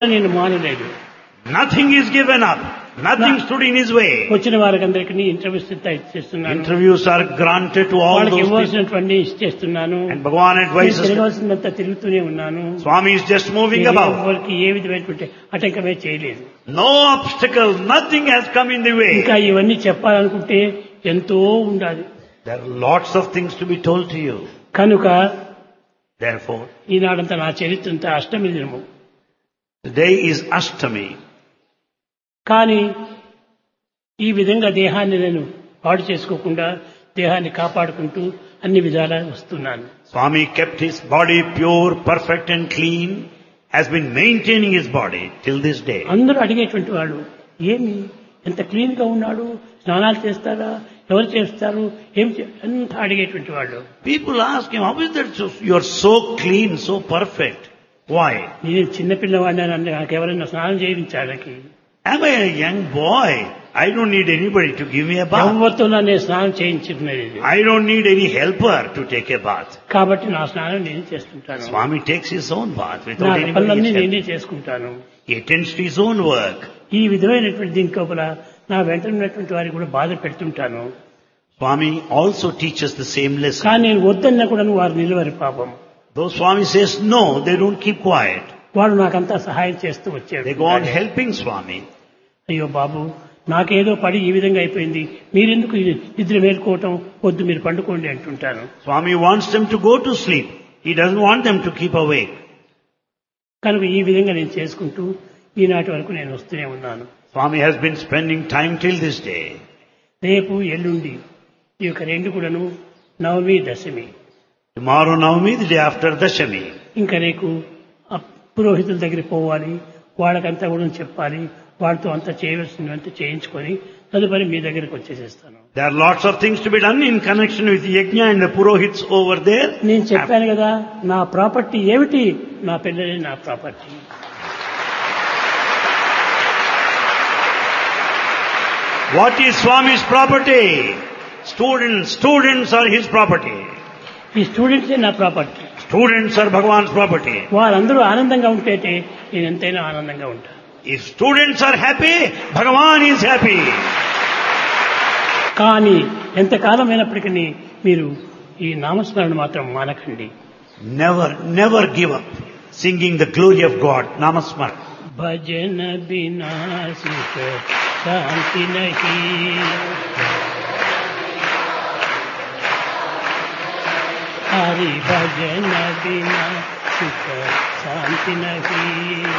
నేను మానలేదు Nothing is given up. Nothing stood in his way. వచ్చిన వారికి అందరికీ ఇంటర్వ్యూస్ ఇస్తున్నాను Interviews are granted to all వాళ్ళకి those people. ఇవ్వాల్సినటువంటి ఇచ్చేస్తున్నాను And Bhagavan నేను advises, తిరగాల్సినంత తిరుగుతూనే ఉన్నాను Swami is just moving నేను about. ఎవరికి ఏ విధమైనటువంటి ఆటంకమే చేయలేదు No obstacle, nothing has come in the way. ఇంకా ఇవన్నీ చెప్పాలనుకుంటే ఎంతో ఉండాలి There are lots of things to be told to you. కనుక Therefore, ఈనాడంతా నా చరిత్ర అంతా అష్టమి దినము today is Ashtami. కానీ ఈ విధంగా దేహాన్ని నేను పాడు చేసుకోకుండా దేహాన్ని కాపాడుకుంటూ అన్ని విధాలా వస్తున్నాను Swami kept his body pure, perfect and clean, has been maintaining his body till this day. అందరూ అడిగేటువంటి వాళ్ళు ఏమి ఎంత క్లీన్ గా ఉన్నాడు స్నానాలు చేస్తారా ఎవరు చేస్తారు ఏం చే- అంతా అడిగేటువంటి వాళ్ళు People ask him, how is that so, you are so clean, so perfect? Why? నేను చిన్నపిల్లవాడిని అని నాకు ఎవరైనా స్నానం చేయించాలకి Am I a young boy? I don't need anybody to give me a bath. ఎవరితో నేను స్నానం చేయించుకునేది ఇది. I don't need any helper to take a bath. కాబట్టి నా స్నానం నేను చేసుకుంటాను Swami takes his own bath నా without పనులన్నీ anybody's help. నేనే చేసుకుంటాను He attends to his own work. ఈ విధమైనటువంటి దీని లోపల నా వెంట ఉన్నటువంటి వారికి కూడా బాధ పెడుతుంటాను Swami also teaches the same lesson. కానీ నేను వద్దన్నా కూడా వారు నిలవరు పాపం Though Swami says no, they don't keep quiet. వాడు నాకంతా సహాయం చేస్తూ వచ్చాడు They go on helping Swami. అయ్యో బాబు నాకేదో పడి ఈ విధంగా అయిపోయింది మీరెందుకు ఇది నిద్ర మేల్కోవటం వద్దు మీరు పండుకోండి అంటుంటాను Swami wants them to go to sleep. He doesn't want them to keep awake. కనుక ఈ విధంగా నేను చేసుకుంటూ ఈనాటి వరకు నేను వస్తూనే ఉన్నాను Swami has been spending time till this day. రేపు ఎల్లుండి ఈ యొక్క రెండు కూడాను నవమి దశమి Tomorrow Navami, the day after Dashami. ఇంకా రేపు ఆ పురోహితుల దగ్గరికి పోవాలి వాళ్ళకంతా కూడా చెప్పాలి వాళ్ళతో అంతా చేయవలసినవంతా చేయించుకొని తదుపరి మీ దగ్గరికి వచ్చేసేస్తాను There are lots of things to be done in connection with Yajna and the Purohits over there. నేను చెప్పాను కదా నా ప్రాపర్టీ ఏమిటి నా పిల్లలే నా property What is Swami's property? Students, students are his property. ఈ స్టూడెంట్సే నా property Students are Bhagavan's property. వారందరూ ఆనందంగా ఉంటేటే నేను ఎంతైనా ఆనందంగా ఉంటాను If students are happy, Bhagavan is happy. కానీ ఎంతకాలం అయినప్పటికీ మీరు ఈ నామస్మరణ మాత్రం మానకండి Never, never give up singing the glory of God. Namasmar. భజన బినా సుఖ శాంతి నహి హరి భజన బినా సుఖ శాంతి నహి